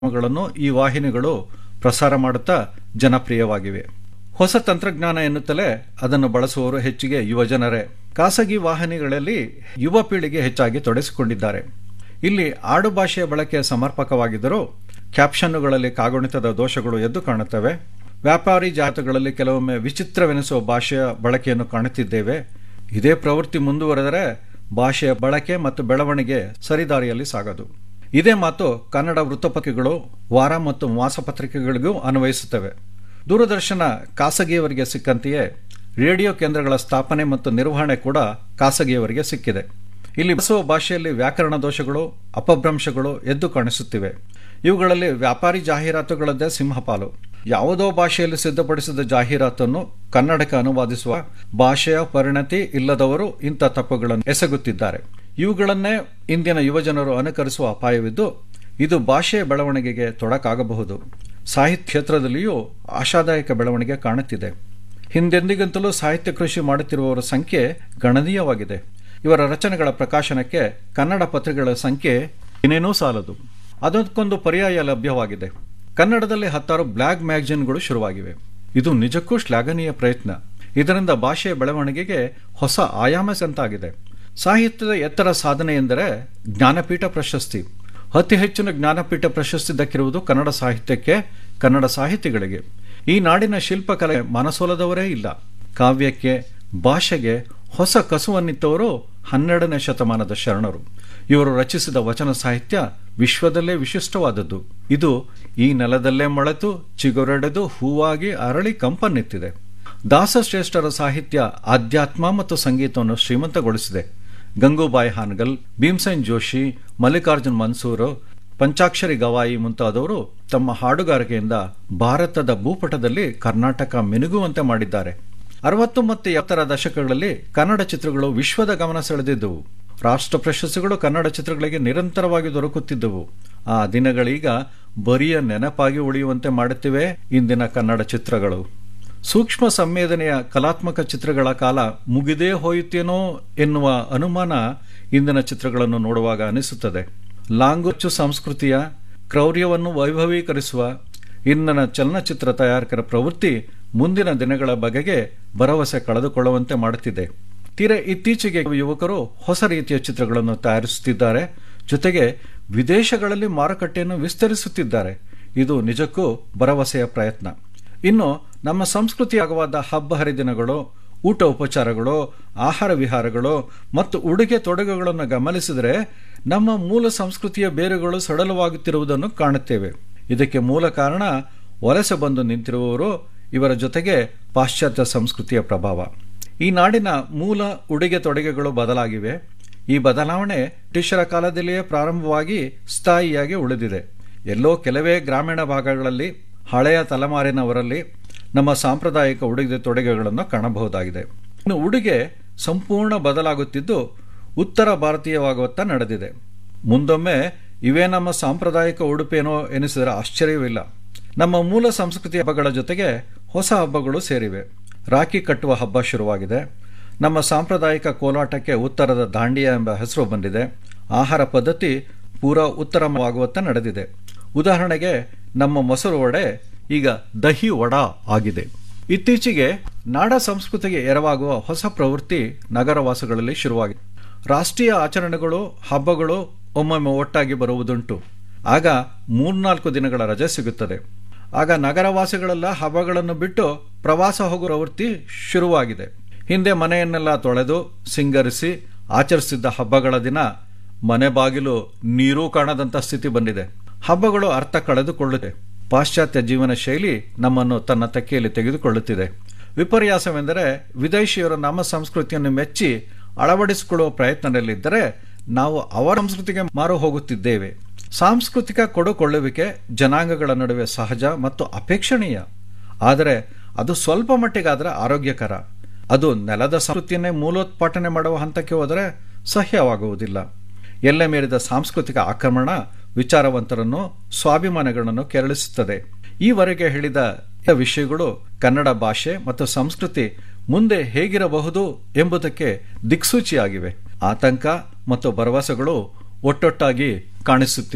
ಕಾರ್ಯಕ್ರಮಗಳನ್ನು ಈ ವಾಹಿನಿಗಳು ಪ್ರಸಾರ ಮಾಡುತ್ತಾ ಜನಪ್ರಿಯವಾಗಿವೆ ಹೊಸ ತಂತ್ರಜ್ಞಾನ ಎನ್ನುತ್ತಲೇ ಅದನ್ನು ಬಳಸುವವರು ಹೆಚ್ಚಿಗೆ ಯುವಜನರೇ ಖಾಸಗಿ ವಾಹಿನಿಗಳಲ್ಲಿ ಯುವ ಪೀಳಿಗೆ ಹೆಚ್ಚಾಗಿ ತೊಡಗಿಸಿಕೊಂಡಿದ್ದಾರೆ ಇಲ್ಲಿ ಆಡು ಭಾಷೆಯ ಬಳಕೆ ಸಮರ್ಪಕವಾಗಿದ್ದರೂ ಕ್ಯಾಪ್ಷನ್ನುಗಳಲ್ಲಿ ಕಾಗುಣಿತದ ದೋಷಗಳು ಎದ್ದು ಕಾಣುತ್ತವೆ ವ್ಯಾಪಾರಿ ಜಾತಗಳಲ್ಲಿ ಕೆಲವೊಮ್ಮೆ ವಿಚಿತ್ರವೆನಿಸುವ ಭಾಷೆಯ ಬಳಕೆಯನ್ನು ಕಾಣುತ್ತಿದ್ದೇವೆ ಇದೇ ಪ್ರವೃತ್ತಿ ಮುಂದುವರೆದರೆ ಭಾಷೆಯ ಬಳಕೆ ಮತ್ತು ಬೆಳವಣಿಗೆ ಸರಿದಾರಿಯಲ್ಲಿ ಸಾಗದು ಇದೇ ಮಾತು ಕನ್ನಡ ವೃತ್ತಪತ್ರಿಕೆಗಳು ವಾರ ಮತ್ತು ಮಾಸಪತ್ರಿಕೆಗಳಿಗೂ ಅನ್ವಯಿಸುತ್ತವೆ ದೂರದರ್ಶನ ಖಾಸಗಿಯವರಿಗೆ ಸಿಕ್ಕಂತೆಯೇ ರೇಡಿಯೋ ಕೇಂದ್ರಗಳ ಸ್ಥಾಪನೆ ಮತ್ತು ನಿರ್ವಹಣೆ ಕೂಡ ಖಾಸಗಿಯವರಿಗೆ ಸಿಕ್ಕಿದೆ ಇಲ್ಲಿ ಬಳಸುವ ಭಾಷೆಯಲ್ಲಿ ವ್ಯಾಕರಣ ದೋಷಗಳು ಅಪಭ್ರಂಶಗಳು ಎದ್ದು ಕಾಣಿಸುತ್ತಿವೆ ಇವುಗಳಲ್ಲಿ ವ್ಯಾಪಾರಿ ಜಾಹೀರಾತುಗಳದ್ದೇ ಸಿಂಹಪಾಲು ಯಾವುದೋ ಭಾಷೆಯಲ್ಲಿ ಸಿದ್ಧಪಡಿಸಿದ ಜಾಹೀರಾತನ್ನು ಕನ್ನಡಕ್ಕೆ ಅನುವಾದಿಸುವ ಭಾಷೆಯ ಪರಿಣತಿ ಇಲ್ಲದವರು ಇಂಥ ತಪ್ಪುಗಳನ್ನು ಎಸಗುತ್ತಿದ್ದಾರೆ ಇವುಗಳನ್ನೇ ಇಂದಿನ ಯುವಜನರು ಅನುಕರಿಸುವ ಅಪಾಯವಿದ್ದು ಇದು ಭಾಷೆಯ ಬೆಳವಣಿಗೆಗೆ ತೊಡಕಾಗಬಹುದು ಸಾಹಿತ್ಯ ಕ್ಷೇತ್ರದಲ್ಲಿಯೂ ಆಶಾದಾಯಕ ಬೆಳವಣಿಗೆ ಕಾಣುತ್ತಿದೆ ಹಿಂದೆಂದಿಗಂತಲೂ ಸಾಹಿತ್ಯ ಕೃಷಿ ಮಾಡುತ್ತಿರುವವರ ಸಂಖ್ಯೆ ಗಣನೀಯವಾಗಿದೆ ಇವರ ರಚನೆಗಳ ಪ್ರಕಾಶನಕ್ಕೆ ಕನ್ನಡ ಪತ್ರಿಕೆಗಳ ಸಂಖ್ಯೆ ಇನ್ನೇನೂ ಸಾಲದು ಅದಕ್ಕೊಂದು ಪರ್ಯಾಯ ಲಭ್ಯವಾಗಿದೆ ಕನ್ನಡದಲ್ಲಿ ಹತ್ತಾರು ಬ್ಲಾಗ್ ಮ್ಯಾಗಜಿನ್ಗಳು ಶುರುವಾಗಿವೆ ಇದು ನಿಜಕ್ಕೂ ಶ್ಲಾಘನೀಯ ಪ್ರಯತ್ನ ಇದರಿಂದ ಭಾಷೆಯ ಬೆಳವಣಿಗೆಗೆ ಹೊಸ ಆಯಾಮ ಸಂತಾಗಿದೆ ಸಾಹಿತ್ಯದ ಎತ್ತರ ಸಾಧನೆ ಎಂದರೆ ಜ್ಞಾನಪೀಠ ಪ್ರಶಸ್ತಿ ಅತಿ ಹೆಚ್ಚಿನ ಜ್ಞಾನಪೀಠ ಪ್ರಶಸ್ತಿ ದಕ್ಕಿರುವುದು ಕನ್ನಡ ಸಾಹಿತ್ಯಕ್ಕೆ ಕನ್ನಡ ಸಾಹಿತಿಗಳಿಗೆ ಈ ನಾಡಿನ ಶಿಲ್ಪಕಲೆ ಮನಸೋಲದವರೇ ಇಲ್ಲ ಕಾವ್ಯಕ್ಕೆ ಭಾಷೆಗೆ ಹೊಸ ಕಸುವನ್ನಿತ್ತವರು ಹನ್ನೆರಡನೇ ಶತಮಾನದ ಶರಣರು ಇವರು ರಚಿಸಿದ ವಚನ ಸಾಹಿತ್ಯ ವಿಶ್ವದಲ್ಲೇ ವಿಶಿಷ್ಟವಾದದ್ದು ಇದು ಈ ನೆಲದಲ್ಲೇ ಮೊಳೆತು ಚಿಗುರೊಡೆದು ಹೂವಾಗಿ ಅರಳಿ ಕಂಪನ್ನೆತ್ತಿದೆ ದಾಸಶ್ರೇಷ್ಠರ ಸಾಹಿತ್ಯ ಆಧ್ಯಾತ್ಮ ಮತ್ತು ಸಂಗೀತವನ್ನು ಶ್ರೀಮಂತಗೊಳಿಸಿದೆ ಗಂಗೂಬಾಯಿ ಹಾನಗಲ್ ಭೀಮ್ಸೇನ್ ಜೋಶಿ ಮಲ್ಲಿಕಾರ್ಜುನ್ ಮನ್ಸೂರ್ ಪಂಚಾಕ್ಷರಿ ಗವಾಯಿ ಮುಂತಾದವರು ತಮ್ಮ ಹಾಡುಗಾರಿಕೆಯಿಂದ ಭಾರತದ ಭೂಪಟದಲ್ಲಿ ಕರ್ನಾಟಕ ಮಿನುಗುವಂತೆ ಮಾಡಿದ್ದಾರೆ ಅರವತ್ತು ಮತ್ತು ಎತ್ತರ ದಶಕಗಳಲ್ಲಿ ಕನ್ನಡ ಚಿತ್ರಗಳು ವಿಶ್ವದ ಗಮನ ಸೆಳೆದಿದ್ದವು ರಾಷ್ಟ್ರ ಪ್ರಶಸ್ತಿಗಳು ಕನ್ನಡ ಚಿತ್ರಗಳಿಗೆ ನಿರಂತರವಾಗಿ ದೊರಕುತ್ತಿದ್ದವು ಆ ದಿನಗಳೀಗ ಬರಿಯ ನೆನಪಾಗಿ ಉಳಿಯುವಂತೆ ಮಾಡುತ್ತಿವೆ ಇಂದಿನ ಕನ್ನಡ ಚಿತ್ರಗಳು ಸೂಕ್ಷ್ಮ ಸಂವೇದನೆಯ ಕಲಾತ್ಮಕ ಚಿತ್ರಗಳ ಕಾಲ ಮುಗಿದೇ ಹೋಯಿತೇನೋ ಎನ್ನುವ ಅನುಮಾನ ಇಂದಿನ ಚಿತ್ರಗಳನ್ನು ನೋಡುವಾಗ ಅನಿಸುತ್ತದೆ ಲಾಂಗುಚ್ಚು ಸಂಸ್ಕೃತಿಯ ಕ್ರೌರ್ಯವನ್ನು ವೈಭವೀಕರಿಸುವ ಇಂದಿನ ಚಲನಚಿತ್ರ ತಯಾರಕರ ಪ್ರವೃತ್ತಿ ಮುಂದಿನ ದಿನಗಳ ಬಗೆಗೆ ಭರವಸೆ ಕಳೆದುಕೊಳ್ಳುವಂತೆ ಮಾಡುತ್ತಿದೆ ತೀರ ಇತ್ತೀಚೆಗೆ ಯುವಕರು ಹೊಸ ರೀತಿಯ ಚಿತ್ರಗಳನ್ನು ತಯಾರಿಸುತ್ತಿದ್ದಾರೆ ಜೊತೆಗೆ ವಿದೇಶಗಳಲ್ಲಿ ಮಾರುಕಟ್ಟೆಯನ್ನು ವಿಸ್ತರಿಸುತ್ತಿದ್ದಾರೆ ಇದು ನಿಜಕ್ಕೂ ಭರವಸೆಯ ಪ್ರಯತ್ನ ಇನ್ನು ನಮ್ಮ ಸಂಸ್ಕೃತಿಯಾಗವಾದ ಹಬ್ಬ ಹರಿದಿನಗಳು ಊಟ ಉಪಚಾರಗಳು ಆಹಾರ ವಿಹಾರಗಳು ಮತ್ತು ಉಡುಗೆ ತೊಡುಗೆಗಳನ್ನು ಗಮನಿಸಿದರೆ ನಮ್ಮ ಮೂಲ ಸಂಸ್ಕೃತಿಯ ಬೇರುಗಳು ಸಡಲವಾಗುತ್ತಿರುವುದನ್ನು ಕಾಣುತ್ತೇವೆ ಇದಕ್ಕೆ ಮೂಲ ಕಾರಣ ವಲಸೆ ಬಂದು ನಿಂತಿರುವವರು ಇವರ ಜೊತೆಗೆ ಪಾಶ್ಚಾತ್ಯ ಸಂಸ್ಕೃತಿಯ ಪ್ರಭಾವ ಈ ನಾಡಿನ ಮೂಲ ಉಡುಗೆ ತೊಡುಗೆಗಳು ಬದಲಾಗಿವೆ ಈ ಬದಲಾವಣೆ ಬ್ರಿಟಿಷರ ಕಾಲದಲ್ಲಿಯೇ ಪ್ರಾರಂಭವಾಗಿ ಸ್ಥಾಯಿಯಾಗಿ ಉಳಿದಿದೆ ಎಲ್ಲೋ ಕೆಲವೇ ಗ್ರಾಮೀಣ ಭಾಗಗಳಲ್ಲಿ ಹಳೆಯ ತಲೆಮಾರಿನವರಲ್ಲಿ ನಮ್ಮ ಸಾಂಪ್ರದಾಯಿಕ ಉಡುಗೆ ತೊಡುಗೆಗಳನ್ನು ಕಾಣಬಹುದಾಗಿದೆ ಇನ್ನು ಉಡುಗೆ ಸಂಪೂರ್ಣ ಬದಲಾಗುತ್ತಿದ್ದು ಉತ್ತರ ಭಾರತೀಯವಾಗುತ್ತಾ ನಡೆದಿದೆ ಮುಂದೊಮ್ಮೆ ಇವೇ ನಮ್ಮ ಸಾಂಪ್ರದಾಯಿಕ ಉಡುಪೇನೋ ಎನಿಸಿದರೆ ಆಶ್ಚರ್ಯವಿಲ್ಲ ನಮ್ಮ ಮೂಲ ಸಂಸ್ಕೃತಿ ಹಬ್ಬಗಳ ಜೊತೆಗೆ ಹೊಸ ಹಬ್ಬಗಳು ಸೇರಿವೆ ರಾಖಿ ಕಟ್ಟುವ ಹಬ್ಬ ಶುರುವಾಗಿದೆ ನಮ್ಮ ಸಾಂಪ್ರದಾಯಿಕ ಕೋಲಾಟಕ್ಕೆ ಉತ್ತರದ ದಾಂಡಿಯ ಎಂಬ ಹೆಸರು ಬಂದಿದೆ ಆಹಾರ ಪದ್ಧತಿ ಪೂರಾ ಉತ್ತರವಾಗುವತ್ತ ನಡೆದಿದೆ ಉದಾಹರಣೆಗೆ ನಮ್ಮ ಮೊಸರು ವಡೆ ಈಗ ದಹಿ ವಡಾ ಆಗಿದೆ ಇತ್ತೀಚೆಗೆ ನಾಡ ಸಂಸ್ಕೃತಿಗೆ ಎರವಾಗುವ ಹೊಸ ಪ್ರವೃತ್ತಿ ನಗರವಾಸಗಳಲ್ಲಿ ಶುರುವಾಗಿದೆ ರಾಷ್ಟ್ರೀಯ ಆಚರಣೆಗಳು ಹಬ್ಬಗಳು ಒಮ್ಮೊಮ್ಮೆ ಒಟ್ಟಾಗಿ ಬರುವುದುಂಟು ಆಗ ಮೂರ್ನಾಲ್ಕು ದಿನಗಳ ರಜೆ ಸಿಗುತ್ತದೆ ಆಗ ನಗರವಾಸಿಗಳೆಲ್ಲ ಹಬ್ಬಗಳನ್ನು ಬಿಟ್ಟು ಪ್ರವಾಸ ಹೋಗುವ ಪ್ರವೃತ್ತಿ ಶುರುವಾಗಿದೆ ಹಿಂದೆ ಮನೆಯನ್ನೆಲ್ಲ ತೊಳೆದು ಸಿಂಗರಿಸಿ ಆಚರಿಸಿದ್ದ ಹಬ್ಬಗಳ ದಿನ ಮನೆ ಬಾಗಿಲು ನೀರೂ ಕಾಣದಂತ ಸ್ಥಿತಿ ಬಂದಿದೆ ಹಬ್ಬಗಳು ಅರ್ಥ ಕಳೆದುಕೊಳ್ಳುತ್ತೆ ಪಾಶ್ಚಾತ್ಯ ಜೀವನ ಶೈಲಿ ನಮ್ಮನ್ನು ತನ್ನ ತೆಕ್ಕೆಯಲ್ಲಿ ತೆಗೆದುಕೊಳ್ಳುತ್ತಿದೆ ವಿಪರ್ಯಾಸವೆಂದರೆ ವಿದೇಶಿಯರು ನಮ್ಮ ಸಂಸ್ಕೃತಿಯನ್ನು ಮೆಚ್ಚಿ ಅಳವಡಿಸಿಕೊಳ್ಳುವ ಪ್ರಯತ್ನದಲ್ಲಿದ್ದರೆ ನಾವು ಅವರ ಸಂಸ್ಕೃತಿಗೆ ಮಾರು ಹೋಗುತ್ತಿದ್ದೇವೆ ಸಾಂಸ್ಕೃತಿಕ ಕೊಡುಕೊಳ್ಳುವಿಕೆ ಜನಾಂಗಗಳ ನಡುವೆ ಸಹಜ ಮತ್ತು ಅಪೇಕ್ಷಣೀಯ ಆದರೆ ಅದು ಸ್ವಲ್ಪ ಮಟ್ಟಿಗಾದರೆ ಆರೋಗ್ಯಕರ ಅದು ನೆಲದ ಸಂಸ್ಕೃತಿಯನ್ನೇ ಮೂಲೋತ್ಪಾಟನೆ ಮಾಡುವ ಹಂತಕ್ಕೆ ಹೋದರೆ ಸಹ್ಯವಾಗುವುದಿಲ್ಲ ಎಲ್ಲೆ ಮೀರಿದ ಸಾಂಸ್ಕೃತಿಕ ಆಕ್ರಮಣ ವಿಚಾರವಂತರನ್ನು ಸ್ವಾಭಿಮಾನಿಗಳನ್ನು ಕೆರಳಿಸುತ್ತದೆ ಈವರೆಗೆ ಹೇಳಿದ ವಿಷಯಗಳು ಕನ್ನಡ ಭಾಷೆ ಮತ್ತು ಸಂಸ್ಕೃತಿ ಮುಂದೆ ಹೇಗಿರಬಹುದು ಎಂಬುದಕ್ಕೆ ದಿಕ್ಸೂಚಿಯಾಗಿವೆ ಆತಂಕ ಮತ್ತು ಭರವಸೆಗಳು ಒಟ್ಟೊಟ್ಟಾಗಿ ಕಾಣಿಸುತ್ತಿವೆ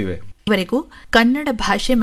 ಇವರೆಗೂ ಕನ್ನಡ ಭಾಷೆ